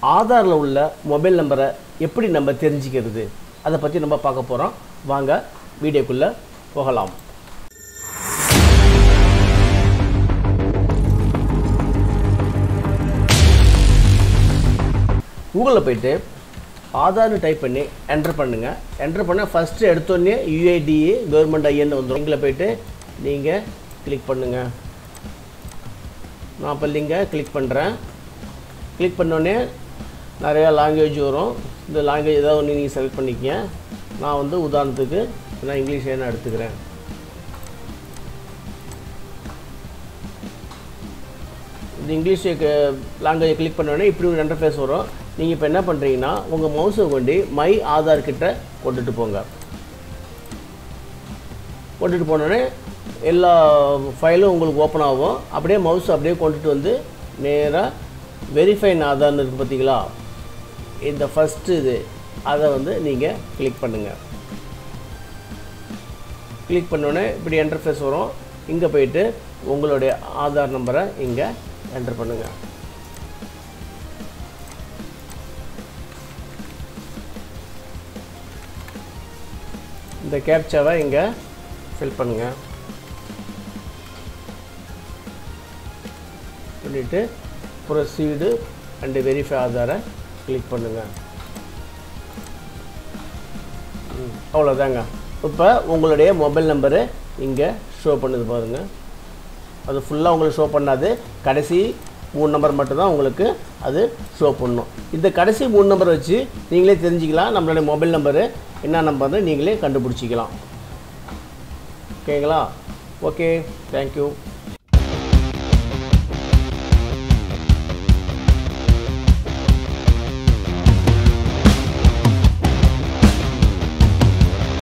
ஆதாரில் உள்ள மொபைல் நம்பரை எப்படி நம்ம தெரிஞ்சுக்கிறது அதை பற்றி நம்ம பார்க்க போகிறோம் வாங்க வீடியோக்குள்ளே போகலாம் கூகுளில் போயிட்டு ஆதார்னு டைப் பண்ணி என்டர் பண்ணுங்கள் என்டர் பண்ண ஃபஸ்ட்டு எடுத்தோடனே யூஐடிஏ கவர்மெண்ட் ஐஎன் வந்துடும் இங்கில் போயிட்டு நீங்கள் கிளிக் பண்ணுங்கள் நான் இப்போ லிங்கை கிளிக் பண்ணுறேன் கிளிக் பண்ணோடனே நிறையா லாங்குவேஜ் வரும் இந்த லாங்குவேஜ் ஏதாவது ஒன்று நீங்கள் செலக்ட் பண்ணிக்கங்க நான் வந்து உதாரணத்துக்கு நான் இங்கிலீஷ் என்ன எடுத்துக்கிறேன் இந்த இங்கிலீஷ் லாங்குவேஜ் கிளிக் பண்ணோடனே இப்படி ஒரு இன்டர்ஃபேஸ் வரும் நீங்கள் இப்போ என்ன பண்ணுறீங்கன்னா உங்கள் மவுஸை கொண்டு மை ஆதார் கிட்ட கொண்டுட்டு போங்க கொண்டுட்டு போனோடனே எல்லா ஃபைலும் உங்களுக்கு ஓப்பன் ஆகும் அப்படியே மவுஸ் அப்படியே கொண்டுட்டு வந்து நேராக வெரிஃபைன் ஆதார்னு இருக்குது பார்த்தீங்களா இந்த ஃபஸ்ட்டு இது அதை வந்து நீங்கள் கிளிக் பண்ணுங்கள் கிளிக் பண்ணோடனே இப்படி என்டர்ஃபேஸ் வரும் இங்கே போயிட்டு உங்களுடைய ஆதார் நம்பரை இங்கே என்டர் பண்ணுங்கள் இந்த கேப்சாவை இங்கே ஃபில் பண்ணுங்கள் பண்ணிவிட்டு ப்ரொசீடு அண்டு வெரிஃபை ஆதாரை கிளிக் பண்ணுங்கள் அவ்வளோதாங்க இப்போ உங்களுடைய மொபைல் நம்பரு இங்கே ஷோ பண்ணுது பாருங்கள் அது ஃபுல்லாக உங்களுக்கு ஷோ பண்ணாது கடைசி மூணு நம்பர் மட்டும்தான் உங்களுக்கு அது ஷோ பண்ணும் இந்த கடைசி மூணு நம்பர் வச்சு நீங்களே தெரிஞ்சுக்கலாம் நம்மளுடைய மொபைல் நம்பரு என்ன நம்பர்னு நீங்களே கண்டுபிடிச்சிக்கலாம் ஓகேங்களா ஓகே தேங்க்யூ